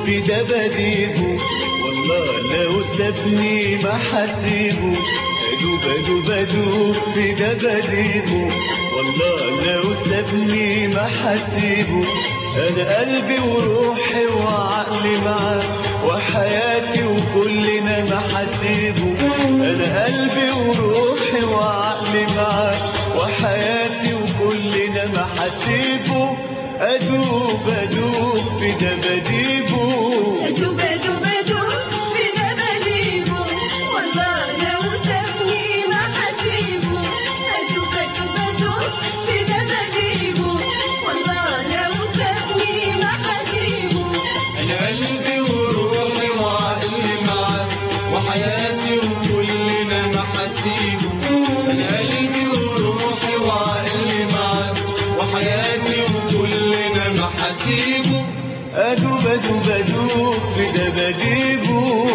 في دباديبه والله لو سابني ما حسيبه بدوب بدوب بدوب في دباديبه والله لو سابني ما حسيبه انا قلبي وروحي وعقلي معاه وحياتي وكلنا محاسيبه انا قلبي وروحي وعقلي معاه وحياتي وكلنا محاسيبه ادوب ادوب في دباديبه أدوب أدوب أدوب في دباديبه والله لو سابني ما حسيبه أدوب أدوب أدوب في دباديبه والله لو سابني ما حسيبه أنا قلبي وروحي وعقلي معاك وحياتي وكلنا محاسيبه أنا قلبي وروحي وعقلي معاك وحياتي وكلنا محاسيبه ادوب ادوب ادوب في دباديبه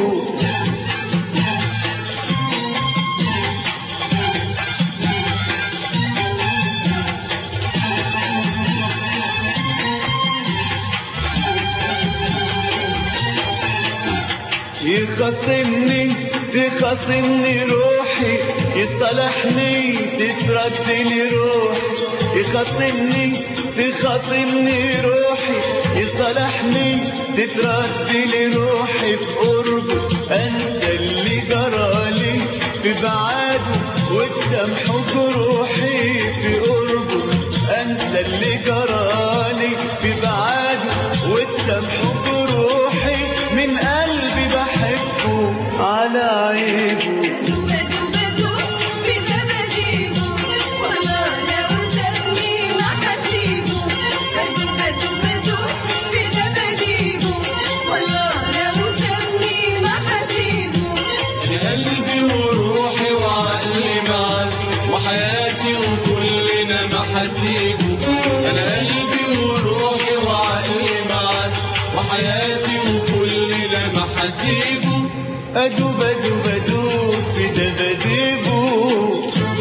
يخصمني تخصمني روحي يصالحني تترد لي روحي يخصمني تخصمني روحي يصالحني تترد لي روحي في قربه انسى اللي جرالي في بعاده وتسامحه جروحي في قربه انسى اللي جرالي في بعاده وتسامحه جروحي من قلبي بحبه على عيبه أدوب أدوب أدوب في دباديبه والله لو سابني ما حسيبه أدوب أدوب أدوب في دباديبه والله لو سابني ما حسيبه أنا قلبي وروحي وعقلي معاك وحياتي وكلنا محاسيبه أنا قلبي وروحي وعقلي معاك وحياتي وكلنا محاسيبه ادوب ادوب ادوب في دباديبه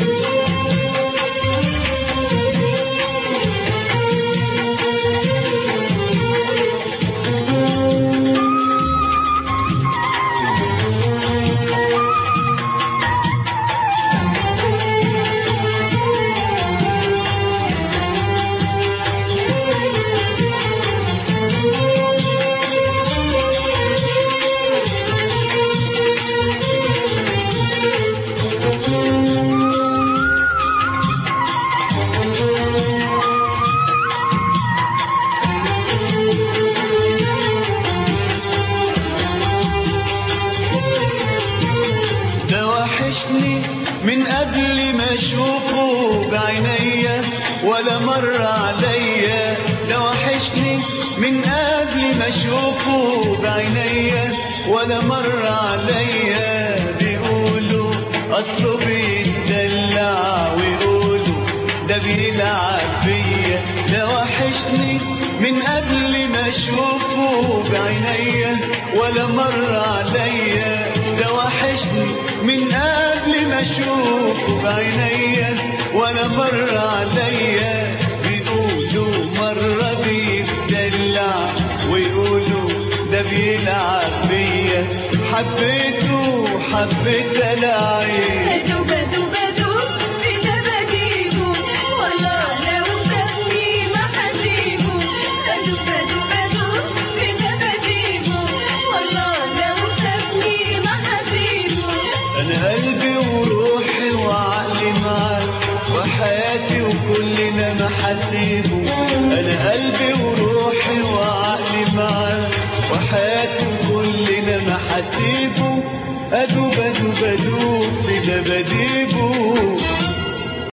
ده وحشني من قبل ما اشوفه بعينيا ولا مر عليا ده وحشني من قبل ما اشوفه بعينيا ولا مر عليا بيقولوا اصله بيتدلع ويقولوا ده بيلعب بيا ده وحشني من قبل ما اشوفه بعينيا ولا مر عليا ده وحشني من قبل ما اشوفه بعينيا ولا مر عليا بيقولوا مرة بيتدلع ويقولوا ده بيلعب بيا حبيته حبيت العين أدوب أدوب أدوب في دباديبه والله لو سابني ما حسيبه أدوب أدوب أدوب في دباديبه والله لو سابني ما حسيبه انا قلبي وروحي وعقلي معاك وحياتي وكلنا محاسيبه انا قلبي وروحي وعقلي معاك وحياتي وكلنا محاسيبه ادوب ادوب ادوب في دباديبه